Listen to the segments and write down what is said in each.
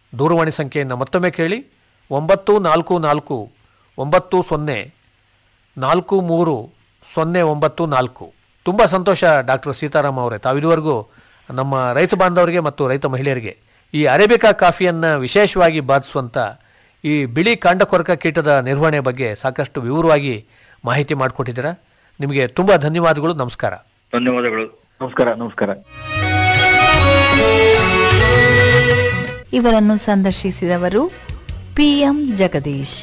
ದೂರವಾಣಿ ಸಂಖ್ಯೆಯನ್ನು ಮತ್ತೊಮ್ಮೆ ಕೇಳಿ ಒಂಬತ್ತು ನಾಲ್ಕು ನಾಲ್ಕು ಒಂಬತ್ತು ಸೊನ್ನೆ ನಾಲ್ಕು ಮೂರು ಸೊನ್ನೆ ಒಂಬತ್ತು ನಾಲ್ಕು ತುಂಬ ಸಂತೋಷ ಡಾಕ್ಟರ್ ಸೀತಾರಾಮ್ ಅವರೇ ತಾವಿದುವರೆಗೂ ನಮ್ಮ ರೈತ ಬಾಂಧವರಿಗೆ ಮತ್ತು ರೈತ ಮಹಿಳೆಯರಿಗೆ ಈ ಅರೇಬಿಕಾ ಕಾಫಿಯನ್ನು ವಿಶೇಷವಾಗಿ ಬಾಧಿಸುವಂಥ ಈ ಬಿಳಿ ಕಾಂಡಕೊರಕ ಕೀಟದ ನಿರ್ವಹಣೆ ಬಗ್ಗೆ ಸಾಕಷ್ಟು ವಿವರವಾಗಿ ಮಾಹಿತಿ ಮಾಡಿಕೊಟ್ಟಿದ್ದೀರಾ ನಿಮಗೆ ತುಂಬ ಧನ್ಯವಾದಗಳು ನಮಸ್ಕಾರ ಧನ್ಯವಾದಗಳು ನಮಸ್ಕಾರ ನಮಸ್ಕಾರ ಇವರನ್ನು ಸಂದರ್ಶಿಸಿದವರು ಪಿಎಂ ಜಗದೀಶ್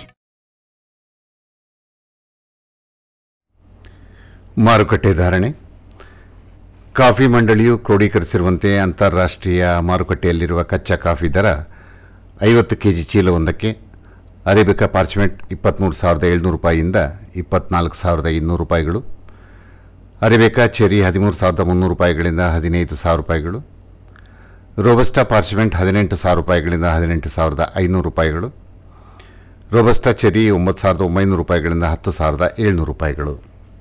ಮಾರುಕಟ್ಟೆ ಧಾರಣೆ ಕಾಫಿ ಮಂಡಳಿಯು ಕ್ರೋಢೀಕರಿಸಿರುವಂತೆ ಅಂತಾರಾಷ್ಟ್ರೀಯ ಮಾರುಕಟ್ಟೆಯಲ್ಲಿರುವ ಕಚ್ಚಾ ಕಾಫಿ ದರ ಐವತ್ತು ಕೆಜಿ ಚೀಲವೊಂದಕ್ಕೆ ಅರೇಬಿಕಾ ಪಾರ್ಚ್ಮೆಂಟ್ ಇಪ್ಪತ್ತ್ಮೂರು ಸಾವಿರದ ಏಳ್ನೂರು ರೂಪಾಯಿಯಿಂದ ಇಪ್ಪತ್ನಾಲ್ಕು ಸಾವಿರದ ಇನ್ನೂರು ರೂಪಾಯಿಗಳು ಅರೇಬಿಕಾ ಚೆರಿ ಹದಿಮೂರು ಸಾವಿರದ ಮುನ್ನೂರು ರೂಪಾಯಿಗಳಿಂದ ಹದಿನೈದು ಸಾವಿರ ರೂಪಾಯಿಗಳು ರೋಬಸ್ಟಾ ಪಾರ್ಚ್ಮೆಂಟ್ ಹದಿನೆಂಟು ಸಾವಿರ ರೂಪಾಯಿಗಳಿಂದ ಹದಿನೆಂಟು ಸಾವಿರದ ಐನೂರು ರೂಪಾಯಿಗಳು ರೋಬಸ್ಟಾ ಚೆರಿ ಒಂಬತ್ತು ಸಾವಿರದ ಒಂಬೈನೂರು ರೂಪಾಯಿಗಳಿಂದ ಹತ್ತು ಸಾವಿರದ ಏಳ್ನೂರು ರೂಪಾಯಿಗಳು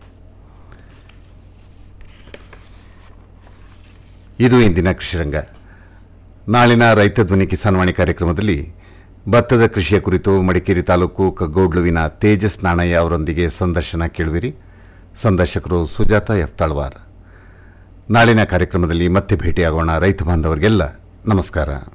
ಇದು ಇಂದಿನ ಕೃಷಿರಂಗ ನಾಳಿನ ರೈತ ಧ್ವನಿ ಕಿಸಾನ್ವಾಣಿ ಕಾರ್ಯಕ್ರಮದಲ್ಲಿ ಭತ್ತದ ಕೃಷಿಯ ಕುರಿತು ಮಡಿಕೇರಿ ತಾಲೂಕು ಕಗ್ಗೋಡ್ಲುವಿನ ತೇಜಸ್ ನಾಣಯ್ಯ ಅವರೊಂದಿಗೆ ಸಂದರ್ಶನ ಕೇಳುವಿರಿ ಸಂದರ್ಶಕರು ಸುಜಾತ ಎಫ್ ತಾಳ್ವಾರ್ ನಾಳಿನ ಕಾರ್ಯಕ್ರಮದಲ್ಲಿ ಮತ್ತೆ ಭೇಟಿಯಾಗೋಣ ರೈತ ಬಾಂಧವರಿಗೆಲ್ಲ ನಮಸ್ಕಾರ